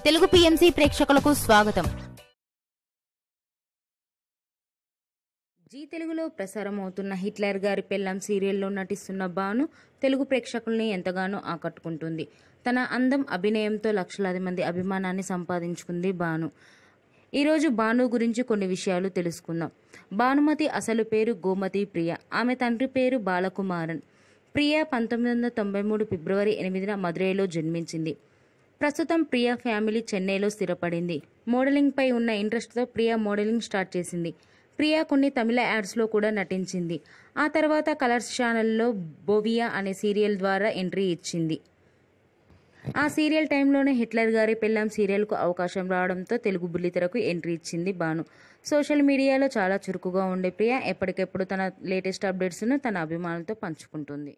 Telugu PMC ప్రేక్షకులకు స్వాగతం G తెలుగులో ప్రసారం అవుతున్న హిట్లర్ గారి పెళ్ళం సీరియల్లో నటిస్తున్న బాను తెలుగు ప్రేక్షకుల్ని ఎంతగానో ఆకట్టుకుంటుంది తన అందం అభినయంతో లక్షలాది మంది అభిమానాన్ని సంపాదించుకుంది బాను ఈరోజు బాను గురించి కొన్ని విషయాలు తెలుసుకుందాం భానుమతి అసలు పేరు గోమతి ప్రియ ఆమె తండ్రి పేరు బాలకుమారన్ ప్రియ పంతొమ్మిది వందల తొంభై మూడు ఫిబ్రవరి ఎనిమిదిన మదురైలో జన్మించింది ప్రస్తుతం ప్రియా ఫ్యామిలీ చెన్నైలో స్థిరపడింది మోడలింగ్పై ఉన్న ఇంట్రెస్ట్తో ప్రియా మోడలింగ్ స్టార్ట్ చేసింది ప్రియా కొన్ని తమిళ యాడ్స్లో కూడా నటించింది ఆ తర్వాత కలర్స్ ఛానల్లో బోవియా అనే సీరియల్ ద్వారా ఎంట్రీ ఇచ్చింది ఆ సీరియల్ టైంలోనే హిట్లర్ గారి పెళ్ళాం సీరియల్కు అవకాశం రావడంతో తెలుగు బుల్లితెరకు ఎంట్రీ ఇచ్చింది బాను సోషల్ మీడియాలో చాలా చురుకుగా ఉండే ప్రియ ఎప్పటికెప్పుడు తన లేటెస్ట్ అప్డేట్స్ను తన అభిమానులతో పంచుకుంటుంది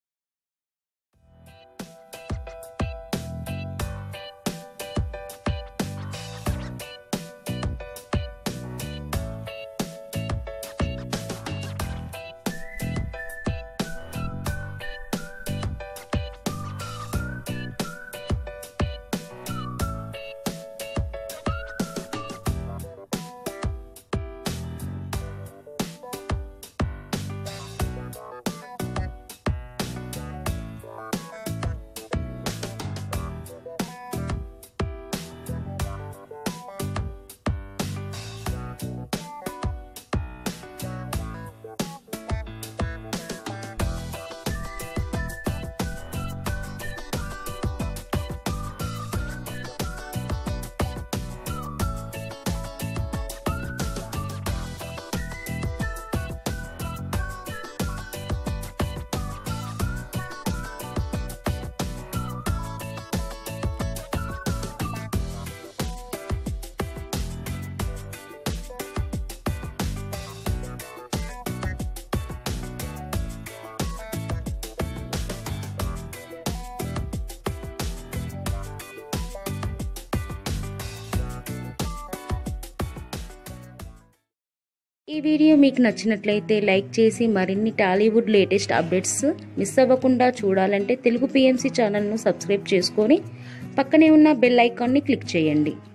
ఈ వీడియో మీకు నచ్చినట్లయితే లైక్ చేసి మరిన్ని టాలీవుడ్ లేటెస్ట్ అప్డేట్స్ మిస్ అవ్వకుండా చూడాలంటే తెలుగు పిఎంసి ఛానల్ను సబ్స్క్రైబ్ చేసుకొని పక్కనే ఉన్న బెల్ ఐకాన్ని క్లిక్ చేయండి